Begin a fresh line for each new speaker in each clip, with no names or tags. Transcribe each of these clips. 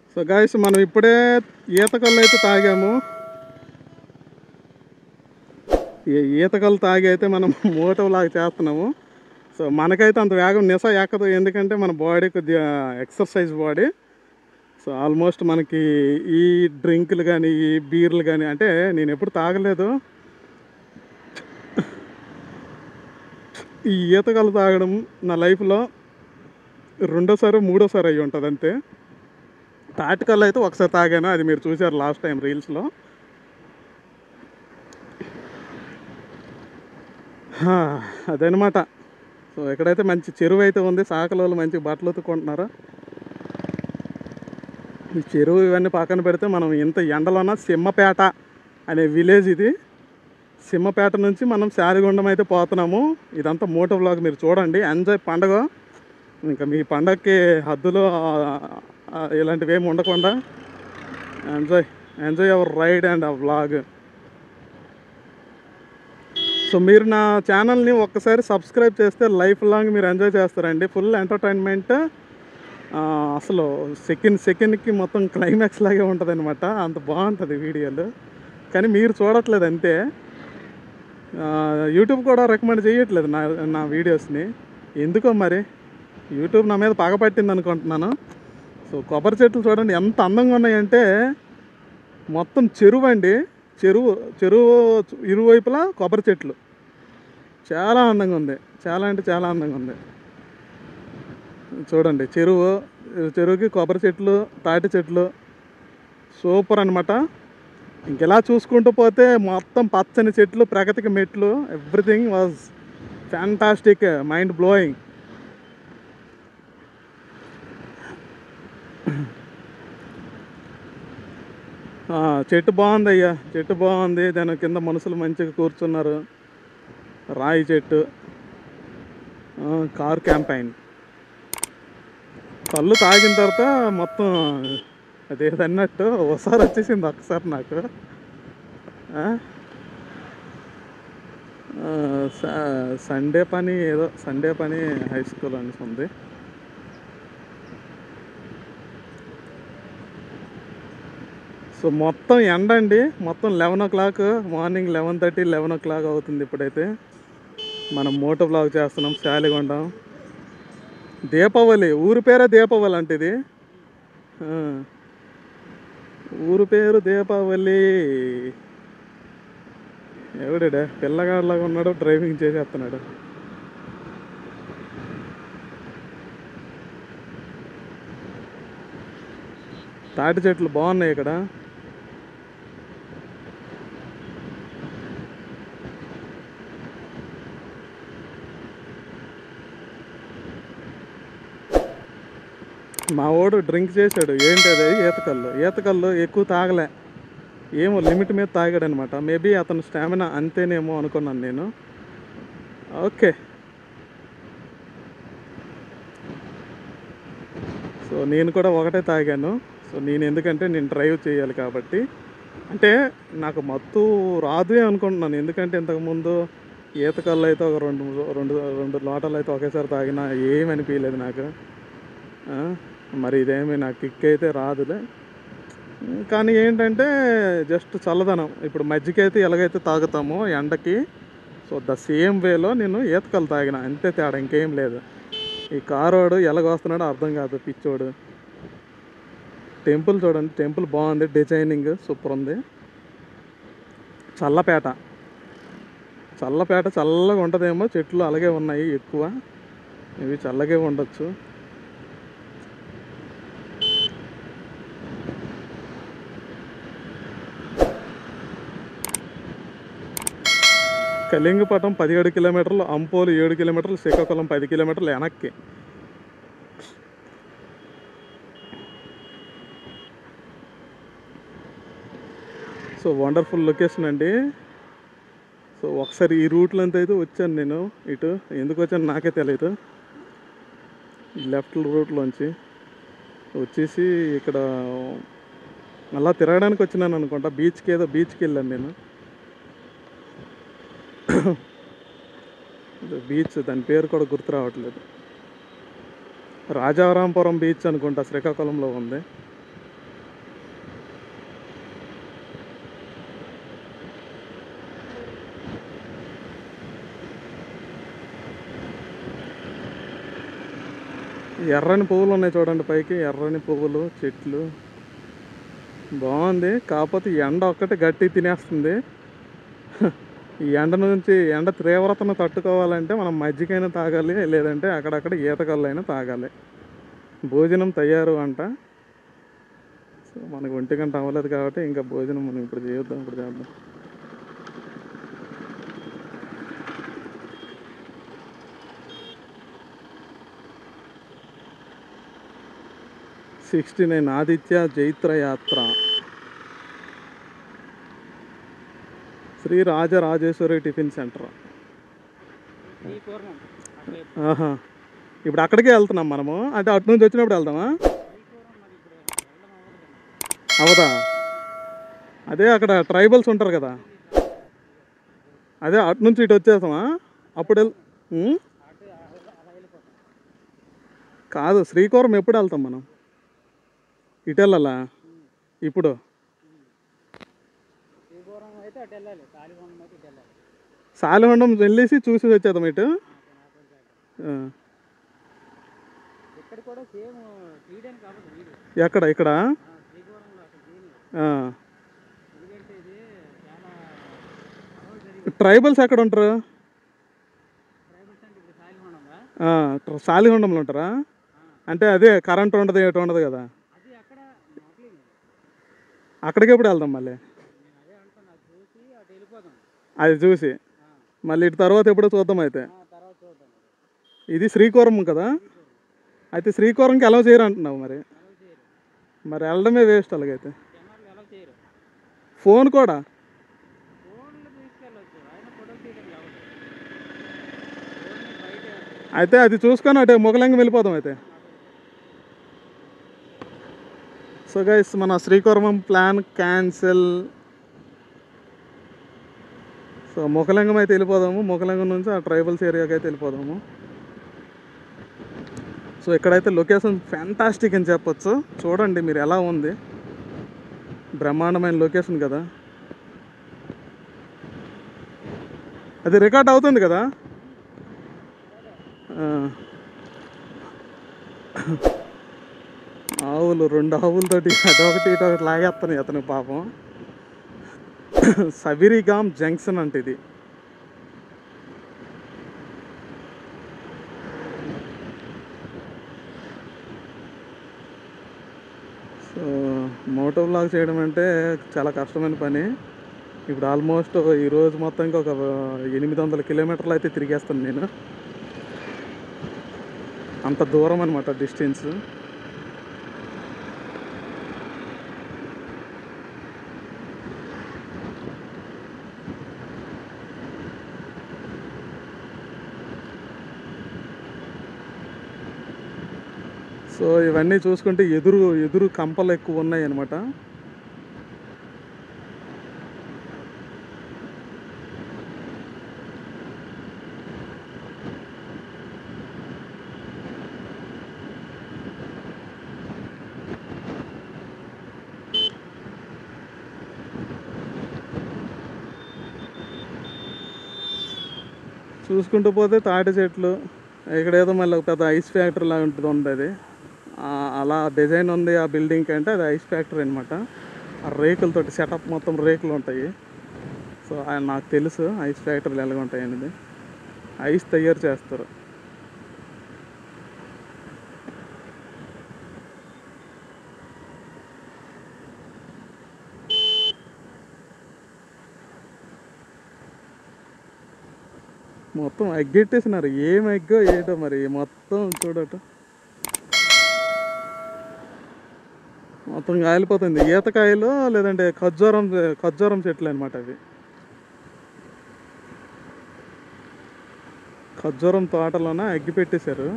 So guys మనం ఇప్పుడే ఈతకల్లు అయితే తాగాము ఈ ఈతకల్లు తాగి అయితే మనం మూటలాగా చేస్తున్నాము సో మనకైతే అంత వేగం నిస ఎక్కదు ఎందుకంటే మన బాడీ కొద్దిగా ఎక్సర్సైజ్ బాడీ సో ఆల్మోస్ట్ మనకి ఈ డ్రింకులు కానీ ఈ బీర్లు కానీ అంటే నేను ఎప్పుడు తాగలేదు ఈ ఈతకల్లు తాగడం నా లైఫ్లో రెండోసారి మూడోసారి అయ్యి ఉంటుంది అంతే తాటికల్లు అయితే ఒకసారి తాగాను అది మీరు చూసారు లాస్ట్ టైం రీల్స్లో అదనమాట సో ఎక్కడైతే మంచి చెరువు అయితే ఉంది సాకల వాళ్ళు మంచి బట్టలు ఉతుక్కుంటున్నారు ఈ చెరువు ఇవన్నీ పక్కన పెడితే మనం ఇంత ఎండలోన సింహపేట అనే విలేజ్ ఇది సింహపేట నుంచి మనం శాలిగుండం అయితే పోతున్నాము ఇదంతా మోటో బ్లాగ్ మీరు చూడండి ఎంజాయ్ పండగ ఇంకా మీ పండగకి హద్దులు ఆ, ఆ, ఇలాంటివి ఏమి ఉండకుండా enjoy enjoy our ride and uh vlog so మీరు నా ఛానల్ని ఒక్కసారి సబ్స్క్రైబ్ చేస్తే లైఫ్ లాంగ్ మీరు ఎంజాయ్ చేస్తారండి ఫుల్ ఎంటర్టైన్మెంట్ అసలు సెకండ్ సెకండ్కి మొత్తం క్లైమాక్స్ లాగే ఉంటుంది అనమాట అంత బాగుంటుంది వీడియోలు కానీ మీరు చూడట్లేదు అంతే ఆ, యూట్యూబ్ కూడా రికమెండ్ చేయట్లేదు నా నా వీడియోస్ని ఎందుకో మరి యూట్యూబ్ నా మీద పగపట్టింది అనుకుంటున్నాను సో కొబ్బరి చెట్లు చూడండి ఎంత అందంగా ఉన్నాయంటే మొత్తం చెరువు అండి చెరువు చెరువు ఇరువైపులా కొబ్బరి చెట్లు చాలా అందంగా ఉంది చాలా అంటే చాలా అందంగా ఉంది చూడండి చెరువు చెరువుకి కొబ్బరి చెట్లు తాటి చెట్లు సూపర్ అనమాట ఇంకెలా చూసుకుంటూ పోతే మొత్తం పచ్చని చెట్లు ప్రగతికి మెట్లు everything was fantastic mind blowing చెట్టు బాగుంది అయ్యా చెట్టు బాగుంది దాని కింద మనుషులు మంచిగా కూర్చున్నారు రాయి చెట్టు ఆ, కార్ క్యాంపైన్ కళ్ళు తాగిన తర్వాత మొత్తం అదేదన్నట్టు ఒకసారి వచ్చేసింది ఒకసారి నాకు ఆ? ఆ, స- సండే పని ఏదో సండే పని హై స్కూల్ అని ఉంది సో మొత్తం ఎండ అండి మొత్తం eleven o'clock morning eleven thirty eleven o'clock అవుతుంది ఇప్పుడైతే మనం మోటో బ్లాగ్ చేస్తున్నాం శాలిగొండం దీపావళి ఊరి పేరే దీపావళి అంటే ఇది ఆ. ఊరు పేరు దీపావళి ఎవడా పిల్లగాడిలాగా ఉన్నాడు డ్రైవింగ్ చేసేస్తున్నాడు తాటి చెట్లు బాగున్నాయి ఇక్కడ మా వాడు డ్రింక్ చేశాడు ఏంటి అది ఈతకల్లు ఈతకల్లు ఎక్కువ తాగలే ఏమో లిమిట్ మీద తాగాడు అనమాట మేబీ అతను స్టామినా అంతేనేమో అనుకున్నాను నేను ఓకే సో నేను కూడా ఒకటే తాగాను సో నేను ఎందుకంటే నేను డ్రైవ్ చేయాలి కాబట్టి అంటే నాకు మత్తు రాదే అనుకుంటున్నాను ఎందుకంటే ఇంతకుముందు ఈతకల్లు అయితే ఒక రెండు రెండు రెండు లోటలు అయితే ఒకేసారి తాగినా ఏమి అనిపించలేదు నాకు ఆ, మరి ఇదేమి నాకు కిక్ అయితే రాదులే కానీ ఏంటంటే జస్ట్ చల్లదనం ఇప్పుడు మజ్జిగ అయితే ఎలాగైతే తాగుతామో ఎండకి సో ద సేమ్ వేలో నేను ఈతకలు తాగిన అంతే తేడా ఇంకేం లేదు ఈ కారోడు ఎలాగొస్తున్నాడో అర్థం కాదు పిచ్చోడు టెంపుల్ చూడండి టెంపుల్ బాగుంది డిజైనింగ్ సూపర్ ఉంది చల్లపేట చల్లపేట చల్లగా ఉంటుందేమో చెట్లు అలాగే ఉన్నాయి ఎక్కువ ఇవి చల్లగే ఉండొచ్చు కళింగపట్నం పదిహేడు కిలోమీటర్లు అంపోలు ఏడు కిలోమీటర్లు శ్రీకాకుళం పది కిలోమీటర్లు వెనక్కి సో వండర్ఫుల్ లొకేషన్ అండి సో ఒకసారి ఈ రూట్లో అంతా అయితే వచ్చాను నేను ఇటు ఎందుకు వచ్చాను నాకే తెలియదు లెఫ్ట్ రూట్లోంచి వచ్చేసి ఇక్కడ మళ్ళా తిరగడానికి వచ్చినాను అనుకుంటా బీచ్కి ఏదో బీచ్కి వెళ్ళాను నేను బీచ్ దాని పేరు కూడా గుర్తు రావట్లేదు రాజారాంపురం బీచ్ అనుకుంటా శ్రీకాకుళంలో ఉంది ఎర్రని పువ్వులు ఉన్నాయి చూడండి పైకి ఎర్రని పువ్వులు చెట్లు బాగుంది కాకపోతే ఈ ఎండ ఒక్కటి గట్టి తినేస్తుంది ఈ ఎండ నుంచి ఎండ తీవ్రతను తట్టుకోవాలంటే మనం మజ్జిగైనా తాగాలి లేదంటే అక్కడక్కడ ఈతకల్లైనా తాగాలి భోజనం తయారు అంట సో మనకు ఒంటి గంట అవ్వలేదు కాబట్టి ఇంకా భోజనం మనం ఇప్పుడు చేద్దాం ఇప్పుడు చేద్దాం సిక్స్టీ నైన్ ఆదిత్య జైత్ర యాత్ర శ్రీ రాజరాజేశ్వరి టిఫిన్ సెంటర్ ఆహా ఇప్పుడు అక్కడికే వెళ్తున్నాం మనము అంటే అటు నుంచి వచ్చినప్పుడు వెళ్దామా అవదా అదే అక్కడ ట్రైబల్స్ ఉంటారు కదా అదే అటు నుంచి ఇటు వచ్చేస్తామా అప్పుడు వెళ్ ఉం? కాదు శ్రీకాకుళం ఎప్పుడు వెళ్తాం మనం ఇటు వెళ్ళాలా ఇప్పుడు
శ్రీపురం అయితే అటు వెళ్ళాలి కాళీకొండం అయితే ఇటు వెళ్ళాలి
సాలిమండం వెళ్ళేసి చూసి వచ్చేద్దాం ఇటు ఆ.
ఇక్కడ కూడా సేమ్ తీయడానికి అవ్వదు వీడియో
ఎక్కడ ఇక్కడ
శ్రీపురంలో అక్కడ తీయని
ఆ.
ఎందుకంటే ఇది చాలా గొడవలు జరిగి
ట్రైబల్స్ ఎక్కడ ఉంటారు
ట్రైబల్స్ అంటే ఇప్పుడు కాళీకొండంగా
ఆ, ట్ర- సాలిహొండంలో ఉంటారా అంటే అదే కరెంట్ ఉండదు ఏటి ఉండదు కదా
అది అక్కడ మొక్కలింగ్
అక్కడికి ఎప్పుడు వెళ్దాం మళ్ళీ
నేను అదే అంటున్నా అది చూసి అటు వెళ్ళిపోదాం
అది చూసి
ఆ,
మళ్ళీ ఇటు తర్వాత ఎప్పుడో చూద్దాం అయితే
ఆ, తర్వాత చూద్దాం
ఇది శ్రీకాకుళం కదా అయితే శ్రీకాకుళంకి ఎలా చేయరు అంటున్నావు మరి
ఎలా చేయరు
మరి వెళ్ళడమే వేస్ట్ అలాగైతే
జనాలు ఎలా చేయరు
ఫోన్ కూడా
ఫోన్లు తీసుకెళ్ళొచ్చు ఆయన ఫోటో తీయడానికి అవ్వదు ఫోన్ బయట
అయితే అది చూసుకొని అటే మొగలంగా వెళ్ళిపోదాం అయితే సో గైస్ మన Srikakulam plan cancel so Mokalingam అయితే వెళ్ళిపోదాము మొకలింగం నుంచి ఆ ట్రైబల్స్ ఏరియాకి అయితే వెళ్ళిపోదాము సో ఇక్కడైతే లొకేషన్ ఫ్యాంటాస్టిక్ అని చెప్పొచ్చు చూడండి మీరు ఎలా ఉంది బ్రహ్మాండమైన లొకేషన్ కదా అది రికార్డ్ అవుతుంది కదా ఆ. ఆవులు రెండు ఆవులతోటి అదొకటి ఇటొకటి లాగేస్తున్నాయి అతనికి పాపం సబిరిగామ్ జంక్షన్ అంటే ఇది సో మోటో వ్లాగ్ చేయడం అంటే చాలా కష్టమైన పని ఇప్పుడు ఆల్మోస్ట్ ఈ రోజు మొత్తం ఒక ఎనిమిది వందల కిలోమీటర్లు అయితే తిరిగేస్తాను నేను అంత దూరం అనమాట డిస్టెన్స్ సో ఇవన్నీ చూసుకుంటే ఎదురు ఎదురు కంపలు ఎక్కువ ఉన్నాయి అనమాట చూసుకుంటూ పోతే తాటి చెట్లు ఇక్కడ ఏదో మళ్ళీ ఒక పెద్ద ఐస్ ఫ్యాక్టరీ లాగా ఉంటుంది ఉంది అది ఆ, అలా డిజైన్ ఉంది ఆ బిల్డింగ్ అంటే అది ఐస్ ఫ్యాక్టరీ అనమాట ఆ రేకులతోటి సెటప్ మొత్తం రేకులు ఉంటాయి సో ఆ- నాకు తెలుసు ఐస్ ఫ్యాక్టరీలు ఎలాగ ఉంటాయి అనేది ఐస్ తయారు చేస్తారు మొత్తం ఎగ్గెట్టేసినారు ఏం ఎగ్గో ఏటో మరి మొత్తం చూడట మొత్తం కాలిపోతుంది ఈతకాయలు లేదంటే ఖర్జూరం ఖర్జూరం చెట్లు అనమాట అవి ఖర్జూరం తోటలోన అగ్గి పెట్టేశారు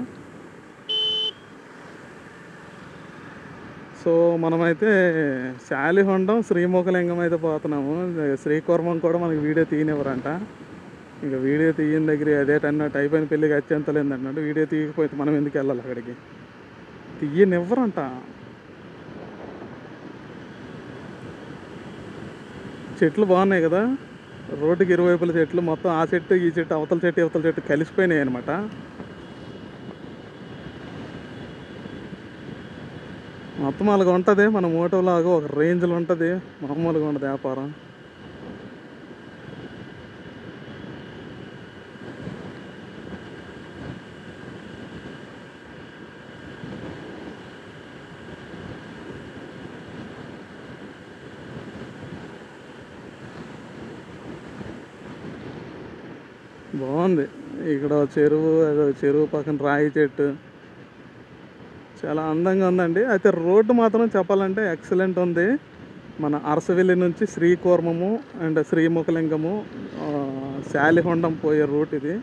సో మనమైతే శాలిహొండం శ్రీముఖలింగం అయితే పోతున్నాము శ్రీకుర్మం కూడా మనకి వీడియో తీయనివ్వరంట ఇంకా వీడియో తీయని దగ్గర అదేటన్నట్టు అయిపోయిన పెళ్ళికి అత్యంతలేదు అన్నట్టు వీడియో తీయకపోతే మనం ఎందుకు వెళ్ళాలి అక్కడికి తీయనివ్వరంట చెట్లు బాగున్నాయి కదా రోడ్డుకి ఇరువైపుల చెట్లు మొత్తం ఆ చెట్టు ఈ చెట్టు అవతల చెట్టు అవతల చెట్టు కలిసిపోయినాయి అనమాట మొత్తం అలాగ ఉంటుంది మన మోటోలాగా ఒక రేంజ్లో ఉంటుంది మామూలుగా ఉండదు వ్యాపారం బాగుంది ఇక్కడ చెరువు అదో చెరువు పక్కన రాయి చెట్టు చాలా అందంగా ఉందండి అయితే రోడ్డు మాత్రం చెప్పాలంటే ఎక్సలెంట్ ఉంది మన అరసవెల్లి నుంచి శ్రీకూర్మము అండ్ శ్రీముఖలింగము ఆ, శాలిహొండం పోయే రూట్ ఇది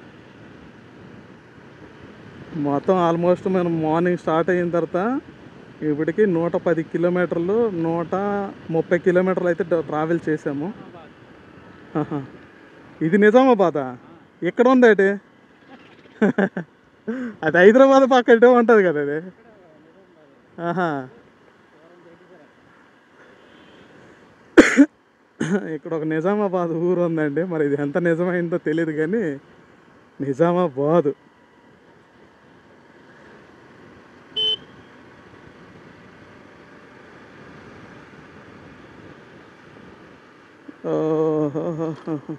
మొత్తం ఆల్మోస్ట్ మనం మార్నింగ్ స్టార్ట్ అయిన తర్వాత ఇప్పటికి నూట పది కిలోమీటర్లు నూట ముప్పై కిలోమీటర్లు అయితే ట్రావెల్ చేసాము ఆహా. ఇది నిజామాబాదా ఎక్కడ ఉంది అది అది హైదరాబాద్ పక్కనే ఉంటుంది కదా అది ఆహా ఇక్కడ ఒక నిజామాబాద్ ఊరు ఉందండి మరి ఇది ఎంత నిజమైందో తెలియదు కానీ నిజామాబాద్ ఓహోహోహో.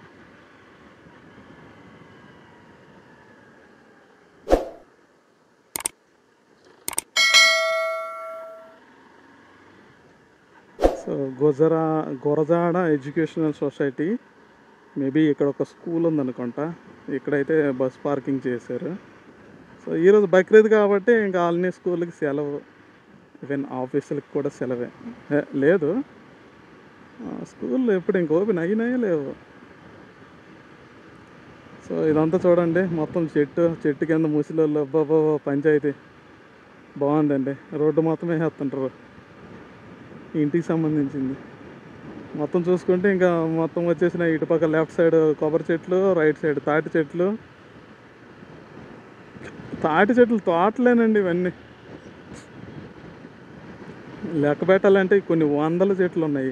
సో గుజరా గురజాడ ఎడ్యుకేషనల్ సొసైటీ మేబీ ఇక్కడ ఒక స్కూల్ ఉందనుకుంటా ఇక్కడైతే బస్ పార్కింగ్ చేశారు సో ఈరోజు బక్రీద్ కాబట్టి ఇంకా అన్ని స్కూల్కి సెలవు ఈవెన్ ఆఫీసులకు కూడా సెలవే ఏ, లేదు స్కూల్ ఎప్పుడు ఇంక ఓపెన్ అయినాయో లేవు సో ఇదంతా చూడండి మొత్తం చెట్టు చెట్టు కింద ముసిలోళ్ళు అబ్బాబా పంచాయతీ బాగుందండి రోడ్డు మొత్తం వేసేస్తుంటారు ఇంటికి సంబంధించింది మొత్తం చూసుకుంటే ఇంకా మొత్తం వచ్చేసిన ఇటుపక్క లెఫ్ట్ సైడ్ కొబ్బరి చెట్లు రైట్ సైడ్ తాటి చెట్లు తాటి చెట్లు తోటలేనండి ఇవన్నీ లెక్క పెట్టాలంటే కొన్ని వందల చెట్లు ఉన్నాయి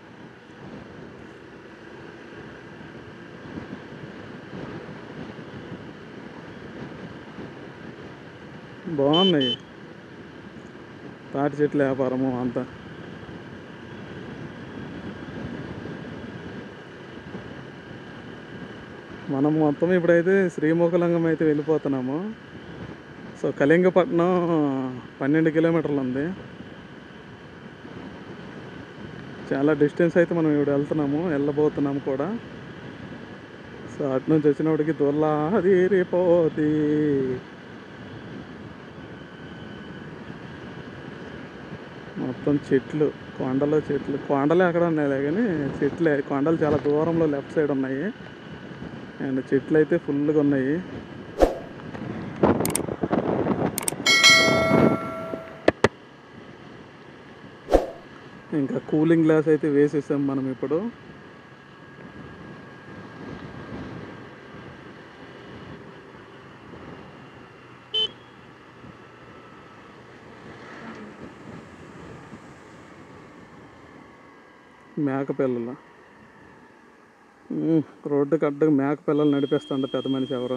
బాగున్నాయి తాటి చెట్ల వ్యాపారము అంతా మనం మొత్తం ఇప్పుడైతే శ్రీముఖలింగం అయితే వెళ్ళిపోతున్నాము సో కళింగపట్నం పన్నెండు కిలోమీటర్లు ఉంది చాలా డిస్టెన్స్ అయితే మనం ఇప్పుడు వెళ్తున్నాము వెళ్ళబోతున్నాము కూడా సో అటు నుంచి వచ్చినప్పటికి దొల్లాదిరిపోతి మొత్తం చెట్లు కొండలు చెట్లు కొండలు ఎక్కడ ఉన్నాయి కానీ చెట్లే కొండలు చాలా దూరంలో లెఫ్ట్ సైడ్ ఉన్నాయి అండ్ చెట్లు అయితే ఫుల్గా ఉన్నాయి ఇంకా కూలింగ్ గ్లాస్ అయితే వేసేసాం మనం ఇప్పుడు మేక పిల్లలు ఉమ్, రోడ్డుకి అడ్డగా మేక పిల్లలు నడిపేస్తుండ పెద్ద మనిషి ఎవరు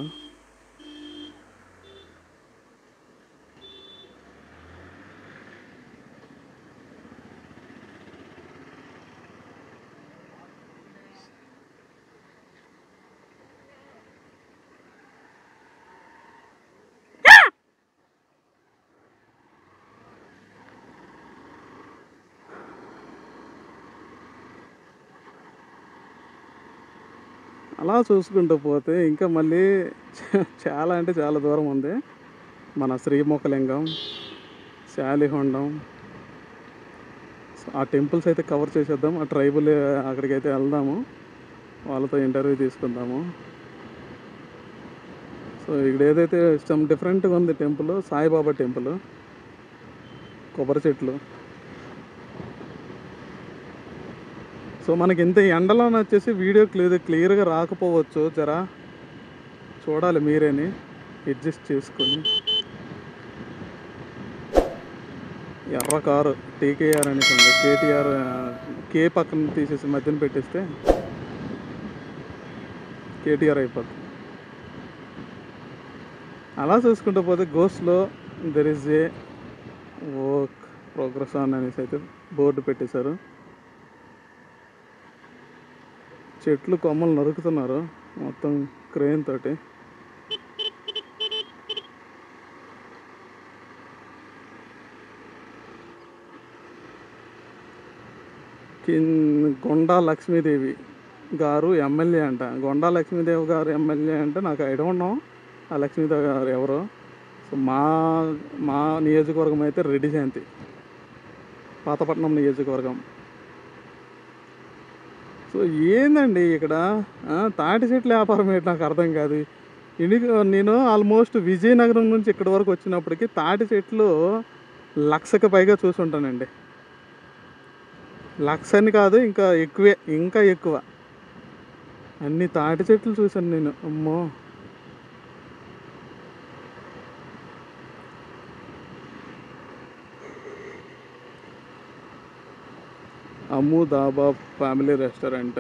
అలా చూసుకుంటూ పోతే ఇంకా మళ్ళీ చ- చాలా అంటే చాలా దూరం ఉంది మన శ్రీముఖలింగం శాలిహొండం సో ఆ టెంపుల్స్ అయితే కవర్ చేసేద్దాం ఆ ట్రైబుల్ అక్కడికైతే వెళ్దాము వాళ్ళతో ఇంటర్వ్యూ తీసుకుందాము సో ఇక్కడ ఏదైతే సమ్ డిఫరెంట్గా ఉంది టెంపుల్ సాయిబాబా టెంపుల్ కొబ్బరి చెట్లు సో మనకి ఇంత ఎండలో వచ్చేసి వీడియో క్లియర్ క్లియర్గా రాకపోవచ్చు జరా చూడాలి మీరేని అడ్జస్ట్ చేసుకొని ఎర్ర కారు టీకేఆర్ అనేసి ఉంది కేటీఆర్ కే పక్కన తీసేసి మధ్యన పెట్టేస్తే కేటీఆర్ అయిపోతుంది అలా చూసుకుంటూ పోతే గోస్ట్లో there is a work progress on అనేసి అయితే బోర్డు పెట్టేశారు చెట్లు కొమ్మలు నరుకుతున్నారు మొత్తం క్రేన్ తోటి కింద గొండా లక్ష్మీదేవి గారు ఎమ్మెల్యే అంట గొండా లక్ష్మీదేవి గారు ఎమ్మెల్యే అంటే నాకు ఐడియా ఉన్నాం ఆ లక్ష్మీదేవి గారు ఎవరో సో మా మా నియోజకవర్గం అయితే రెడ్డి జయంతి పాతపట్నం నియోజకవర్గం సో ఏందండి ఇక్కడ ఆ, తాటి చెట్ల వ్యాపారం ఏంటి నాకు అర్థం కాదు ఇని నేను ఆల్మోస్ట్ విజయనగరం నుంచి ఇక్కడి వరకు వచ్చినప్పటికి తాటి చెట్లు లక్షకు పైగా చూసుంటానండి లక్ష అని కాదు ఇంకా ఎక్కువే ఇంకా ఎక్కువ అన్ని తాటి చెట్లు చూశాను నేను అమ్మో అమ్ము దాబా ఫ్యామిలీ రెస్టారెంట్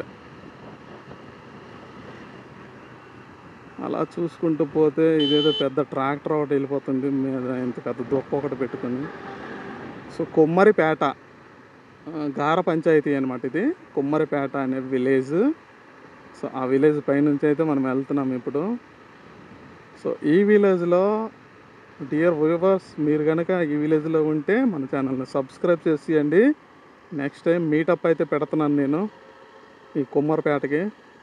అలా చూసుకుంటూ పోతే ఇదేదో పెద్ద ట్రాక్టర్ ఒకటి వెళ్ళిపోతుంది మీద ఇంత పెద్ద దుప్ప ఒకటి పెట్టుకుని సో కొమ్మరిపేట ఆ, గార పంచాయతీ అనమాట ఇది కొమ్మరిపేట అనే విలేజ్ సో ఆ విలేజ్ పైనుంచి అయితే మనం వెళ్తున్నాం ఇప్పుడు సో ఈ విలేజ్లో డియర్ వ్యూవర్స్ మీరు కనుక ఈ విలేజ్లో ఉంటే మన ఛానల్ని సబ్స్క్రైబ్ చేసేయండి నెక్స్ట్ టైం మీటప్ అయితే పెడుతున్నాను నేను ఈ కుమ్మరిపేటకి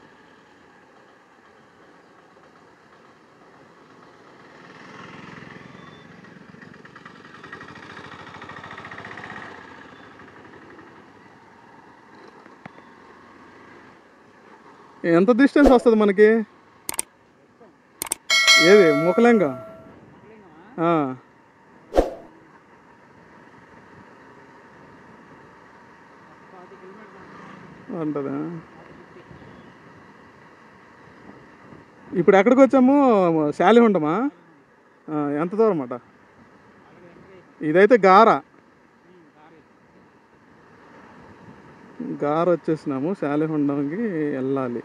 ఎంత డిస్టెన్స్ వస్తుంది మనకి ఏది ముఖలింగ
ముఖ్యంగా పాతి కిలోమీటర్లు
ఉంటుందా ఇప్పుడు ఎక్కడికి వచ్చాము శాలి ఉండమా ఆ, ఎంత దూరం అన్నమాట
అలాగే ఎంట్రీ
ఇదైతే గార
కారు
గార వచ్చేసినాము శాలిహొండంకి వెళ్ళాలి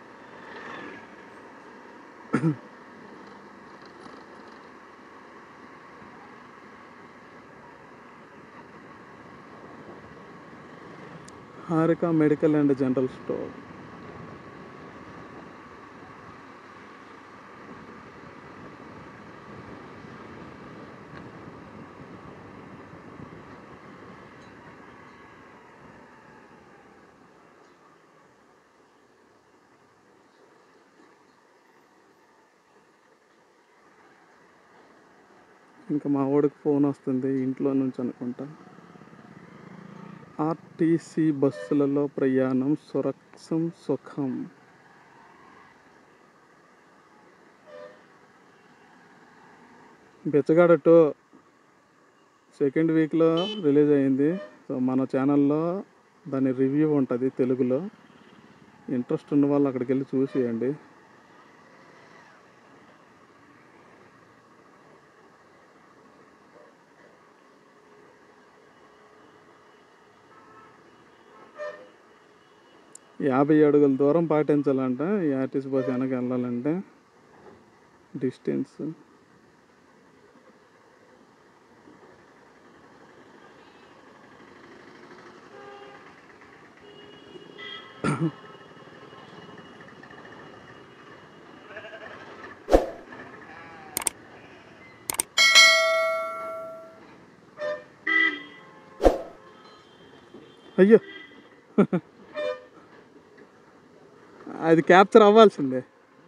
Harika medical and general store ఇంకా మా వాడికి ఫోన్ వస్తుంది ఇంట్లో నుంచి అనుకుంటా ఆర్టీసీ బస్సులలో ప్రయాణం సురక్షం సుఖం బెచ్చగాడ టూ సెకండ్ వీక్లో రిలీజ్ అయింది సో మన ఛానల్లో దాని రివ్యూ ఉంటుంది తెలుగులో ఇంట్రెస్ట్ ఉన్న వాళ్ళు అక్కడికి వెళ్ళి చూసేయండి యాభై అడుగుల దూరం పాటించాలంట ఈ ఆర్టీసీ బస్ వెనక వెళ్ళాలంటే డిస్టెన్స్ అయ్యో అది క్యాప్చర్ అవ్వాల్సిందే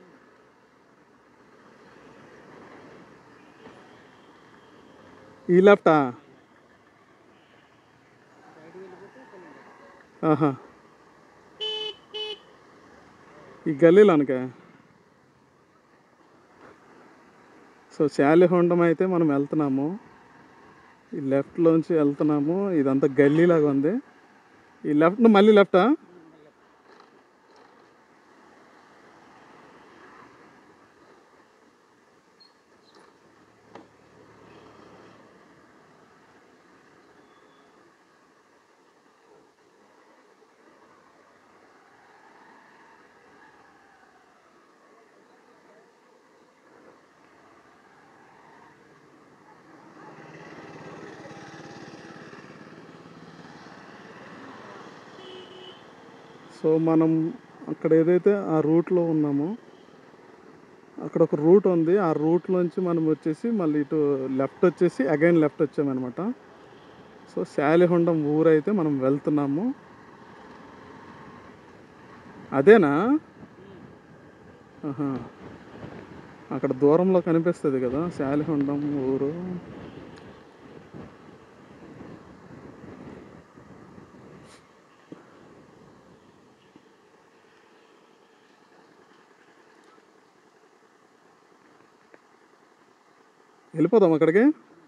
ఈ లెఫ్టా
బయటకు వెళ్ళిపోతే తెలియదు
ఆహా ఈ గల్లీలో అనక సో శాలిహొండం అయితే మనం వెళ్తున్నాము ఈ లెఫ్ట్లోంచి వెళ్తున్నాము ఇదంతా గల్లీలాగా ఉంది ఈ లెఫ్ట్ మళ్ళీ లెఫ్టా సో మనం అక్కడ ఏదైతే ఆ రూట్లో ఉన్నామో అక్కడ ఒక రూట్ ఉంది ఆ రూట్లోంచి మనం వచ్చేసి మళ్ళీ ఇటు లెఫ్ట్ వచ్చేసి అగైన్ లెఫ్ట్ వచ్చామన్నమాట సో శాలిహొండం ఊరైతే మనం వెళ్తున్నాము అదేనా ఆహా. అక్కడ దూరంలో కనిపిస్తుంది కదా శాలిహొండం ఊరు వెళ్ళిపోదాం అక్కడికి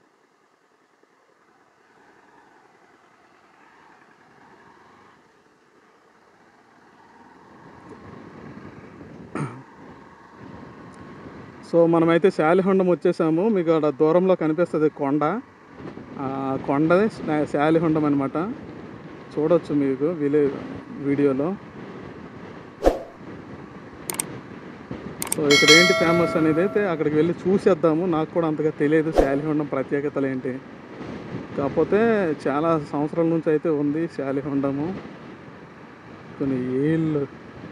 సో మనమైతే శాలిహొండం వచ్చేసాము మీకు అక్కడ దూరంలో కనిపిస్తుంది కొండ ఆ కొండదే శా- శాలిహొండం అనమాట చూడొచ్చు మీకు విలే వీడియోలో సో ఇక్కడ ఏంటి ఫేమస్ అనేది అయితే అక్కడికి వెళ్ళి చూసేద్దాము నాకు కూడా అంతగా తెలియదు శాలిహొండం ప్రత్యేకతలు ఏంటి కాకపోతే చాలా సంవత్సరాల నుంచి అయితే ఉంది శాలిహొండము కొన్ని ఏళ్ళు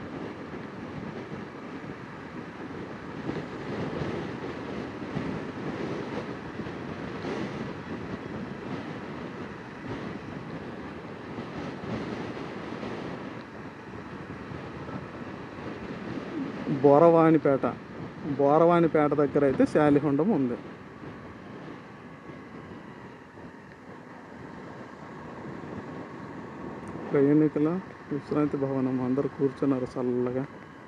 బోరవాణిపేట బోరవాణిపేట దగ్గర అయితే శాలిహొండం ఉంది ప్రయాణికుల విశ్రాంతి భవనం అందరూ కూర్చున్నారు చల్లగా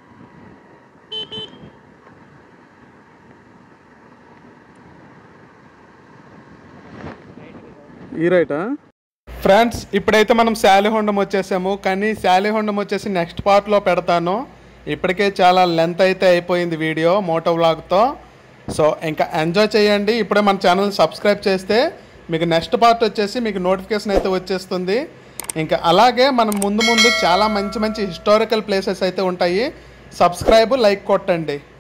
ఈ రైటా ఫ్రెండ్స్ ఇప్పుడైతే మనం శాలిహొండం వచ్చేసాము కానీ శాలిహొండం వచ్చేసి నెక్స్ట్ పార్ట్లో పెడతాను ఇప్పటికే చాలా లెంత్ అయితే అయిపోయింది వీడియో మోటో వ్లాగ్తో సో ఇంకా ఎంజాయ్ చేయండి ఇప్పుడే మన ఛానల్ సబ్స్క్రైబ్ చేస్తే మీకు నెక్స్ట్ పార్ట్ వచ్చేసి మీకు నోటిఫికేషన్ అయితే వచ్చేస్తుంది ఇంకా అలాగే మనం ముందు ముందు చాలా మంచి మంచి హిస్టారికల్ ప్లేసెస్ అయితే ఉంటాయి సబ్స్క్రైబ్ లైక్ కొట్టండి